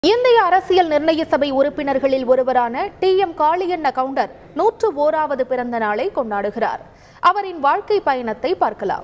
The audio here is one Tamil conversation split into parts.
இந்திய அரசியல் நிர்ணய சபை உறுப்பினர்களில் ஒருவரான டி எம் காளியண்ண கவுண்டர் நூற்று ஓராவது பிறந்த நாளை கொண்டாடுகிறார் அவரின் வாழ்க்கை பயணத்தை பார்க்கலாம்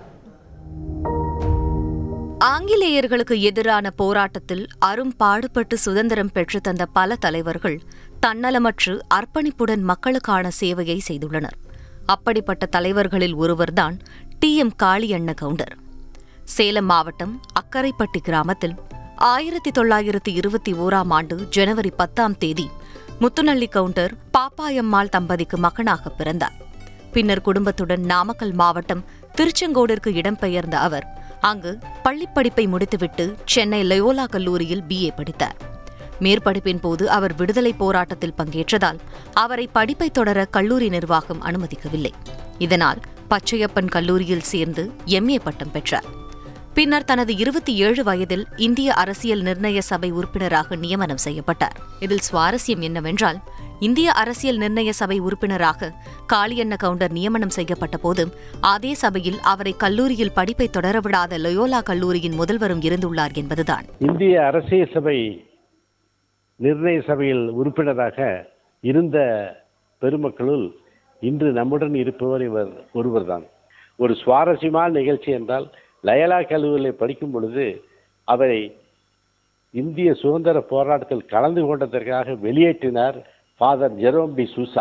ஆங்கிலேயர்களுக்கு எதிரான போராட்டத்தில் அரும் பாடுபட்டு சுதந்திரம் பெற்று தந்த பல தலைவர்கள் தன்னலமற்று அர்ப்பணிப்புடன் மக்களுக்கான சேவையை செய்துள்ளனர் அப்படிப்பட்ட தலைவர்களில் ஒருவர்தான் டி எம் காளியண்ண கவுண்டர் சேலம் மாவட்டம் அக்கரைப்பட்டி கிராமத்தில் ஆயிரத்தி தொள்ளாயிரத்தி இருபத்தி ஓராம் ஆண்டு ஜனவரி பத்தாம் தேதி முத்துநள்ளி கவுண்டர் பாப்பாயம்மாள் தம்பதிக்கு மகனாக பிறந்தார் பின்னர் குடும்பத்துடன் நாமக்கல் மாவட்டம் திருச்செங்கோடிற்கு இடம்பெயர்ந்த அவர் அங்கு பள்ளிப்படிப்பை முடித்துவிட்டு சென்னை லயோலா கல்லூரியில் பிஏ படித்தார் மேற்படிப்பின் போது அவர் விடுதலை போராட்டத்தில் பங்கேற்றதால் அவரை படிப்பை தொடர கல்லூரி நிர்வாகம் அனுமதிக்கவில்லை இதனால் பச்சையப்பன் கல்லூரியில் சேர்ந்து எம்ஏ பட்டம் பெற்றார் பின்னர் தனது இருபத்தி ஏழு வயதில் இந்திய அரசியல் நிர்ணய சபை உறுப்பினராக நியமனம் செய்யப்பட்டார் இதில் சுவாரஸ்யம் என்னவென்றால் இந்திய அரசியல் நிர்ணய சபை உறுப்பினராக காளியண்ண கவுண்டர் நியமனம் செய்யப்பட்ட போது அதே சபையில் அவரை கல்லூரியில் படிப்பை தொடரவிடாத லயோலா கல்லூரியின் முதல்வரும் இருந்துள்ளார் என்பதுதான் இந்திய அரசியல் சபை நிர்ணய சபையில் உறுப்பினராக இருந்த பெருமக்களுள் இன்று நம்முடன் இருப்பவர் இவர் ஒருவர்தான் ஒரு சுவாரஸ்யமான நிகழ்ச்சி என்றால் லயலா கல்லூரியில் படிக்கும் பொழுது அவரை இந்திய சுதந்திர போராட்டத்தில் கலந்து கொண்டதற்காக வெளியேற்றினார் ஃபாதர் ஜெரோம் டி சூசா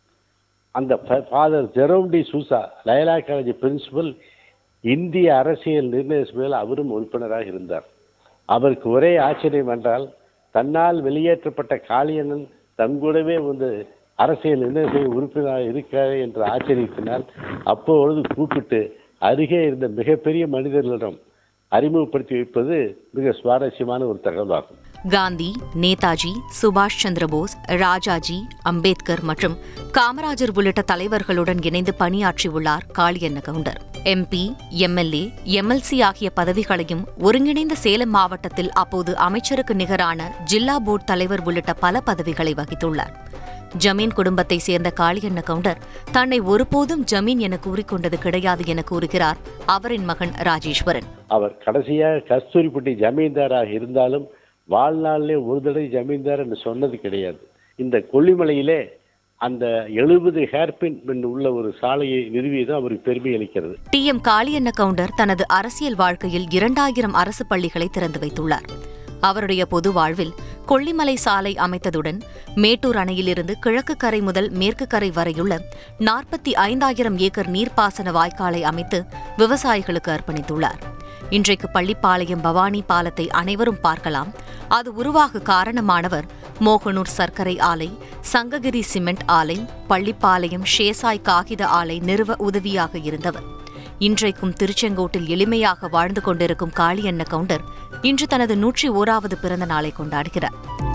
அந்த father Jerome D'Souza Loyola college principal இந்திய அரசியல் நிர்ணய சபையில் அவரும் உறுப்பினராக இருந்தார் அவருக்கு ஒரே ஆச்சரியம் என்றால் தன்னால் வெளியேற்றப்பட்ட காளியண்ணன் தங்கூடவே வந்து அரசியல் நிர்ணய சபை உறுப்பினராக இருக்கிறார் என்ற ஆச்சரியத்தினால் அப்பொழுது கூப்பிட்டு அருகே இருந்த மிகப்பெரிய மனிதர்களிடம் அறிமுகப்படுத்தி வைப்பது மிக சுவாரஸ்யமான ஒரு தகவலாகும் காந்தி நேதாஜி சுபாஷ் சந்திர போஸ் ராஜாஜி அம்பேத்கர் மற்றும் காமராஜர் உள்ளிட்ட தலைவர்களுடன் இணைந்து பணியாற்றியுள்ளார் Kaliyanna Gounder MP MLA MLC ஆகிய பதவிகளையும் ஒருங்கிணைந்த சேலம் மாவட்டத்தில் அப்போது அமைச்சருக்கு நிகரான ஜில்லா போர்டு தலைவர் உள்ளிட்ட பல பதவிகளை வகித்துள்ளார் ஜமீன் குடும்பத்தை சேர்ந்த காளியண்ண கவுண்டர் தன்னை ஒருபோதும் ஜமீன் என கூறிக்கொண்டது கிடையாது என கூறுகிறார் அவரின் மகன் ராஜேஸ்வரன் அவர் கடைசியாக கஸ்தூரிப்பட்டி ஜமீன்தாராக இருந்தாலும் வாழ்நாளிலே ஒரு தடவை ஜமீன்தார் என்று சொன்னது கிடையாது இந்த கொல்லிமலையிலே அந்த எழுபது ஹேர்பின் பின் உள்ள ஒரு சாலையை நிறுவியதும் அவருக்கு பெருமை அளிக்கிறது டி எம் காளியண்ண கவுண்டர் தனது அரசியல் வாழ்க்கையில் இரண்டாயிரம் அரசு பள்ளிகளை திறந்து வைத்துள்ளார் அவருடைய பொது வாழ்வில் கொல்லிமலை சாலை அமைத்ததுடன் மேட்டூர் அணையிலிருந்து கிழக்கு கரை முதல் மேற்கு கரை வரையுள்ள நாற்பத்தி ஐந்தாயிரம் ஏக்கர் நீர்ப்பாசன வாய்க்காலை அமைத்து விவசாயிகளுக்கு அர்ப்பணித்துள்ளார் இன்றைக்கு பள்ளிப்பாளையம் பவானி பாலத்தை அனைவரும் பார்க்கலாம் அது உருவாக காரணமானவர் மோகனூர் சர்க்கரை ஆலை சங்ககிரி சிமெண்ட் ஆலை பள்ளிப்பாளையம் ஷேசாய் காகித ஆலை நிறுவ உதவியாக இருந்தவர் இன்றைக்கும் திருச்செங்கோட்டில் எளிமையாக வாழ்ந்து கொண்டிருக்கும் காளியண்ண கவுண்டர் இன்று தனது நூற்றி ஓராவது பிறந்த நாளை கொண்டாடுகிறார்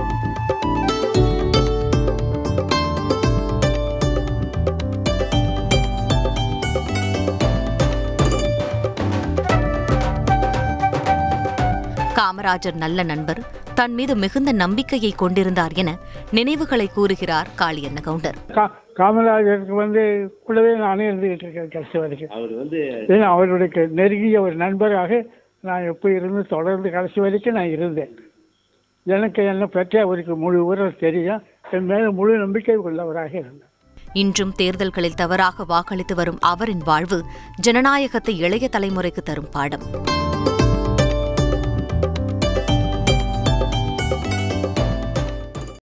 காமராஜர் நல்ல நண்பர் தன் மீது மிகுந்த நம்பிக்கையை கொண்டிருந்தார் என நினைவுகளை கூறுகிறார் காளியண்ண கவுண்டர் கா- காமராஜருக்கு வந்து கூடவே நானே இருந்துகிட்டு இருக்கேன் கடைசி வரைக்கும் அவர் வந்து ஏன்னா அவருடைய க- நெருங்கிய ஒரு நண்பராக நான் எப்போ இருந்து தொடர்ந்து கடைசி வரைக்கும் நான் இருந்தேன் எனக்கு என்னை பற்றி அவருக்கு முழு ஊரில் தெரியும் என் மேலே முழு நம்பிக்கை உள்ளவராக இருந்தேன் இன்றும் தேர்தல்களில் தவறாக வாக்களித்து வரும் அவரின் வாழ்வு ஜனநாயகத்தை இளைய தலைமுறைக்கு தரும் பாடம்